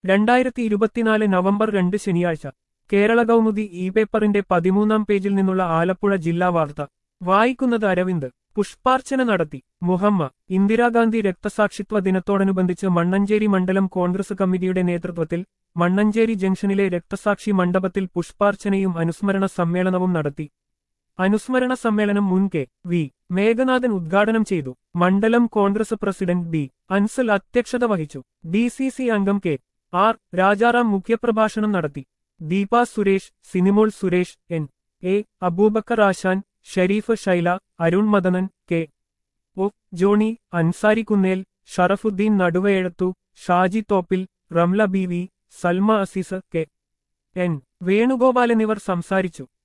രണ്ടായിരത്തി ഇരുപത്തിനാല് നവംബർ രണ്ട് ശനിയാഴ്ച കേരള കൗമുദി ഇ പേപ്പറിന്റെ പതിമൂന്നാം പേജിൽ നിന്നുള്ള ആലപ്പുഴ ജില്ലാ വാർത്ത വായിക്കുന്നത് അരവിന്ദ് പുഷ്പാർച്ചന നടത്തി മുഹമ്മ ഇന്ദിരാഗാന്ധി രക്തസാക്ഷിത്വ ദിനത്തോടനുബന്ധിച്ച് മണ്ണഞ്ചേരി മണ്ഡലം കോൺഗ്രസ് കമ്മിറ്റിയുടെ നേതൃത്വത്തിൽ മണ്ണഞ്ചേരി ജംഗ്ഷനിലെ രക്തസാക്ഷി മണ്ഡപത്തിൽ പുഷ്പാർച്ചനയും അനുസ്മരണ സമ്മേളനവും നടത്തി അനുസ്മരണ സമ്മേളനം മുൻ കെ വി മേഘനാഥൻ ഉദ്ഘാടനം ചെയ്തു മണ്ഡലം കോൺഗ്രസ് പ്രസിഡന്റ് ബി അൻസൽ അധ്യക്ഷത വഹിച്ചു ഡി സി സി അംഗം കെ ആർ രാജാറാം മുഖ്യപ്രഭാഷണം നടത്തി Deepa Suresh Sinimol Suresh N A Aboobacker Asan Shareef Shaila Arun Madanan K O Johny Ansari Kunnel Sharafuddeen നടുവയെഴുത്തു Shaji Thoppil Ramla B V Salma Azeez K N Venugopal എന്നിവർ സംസാരിച്ചു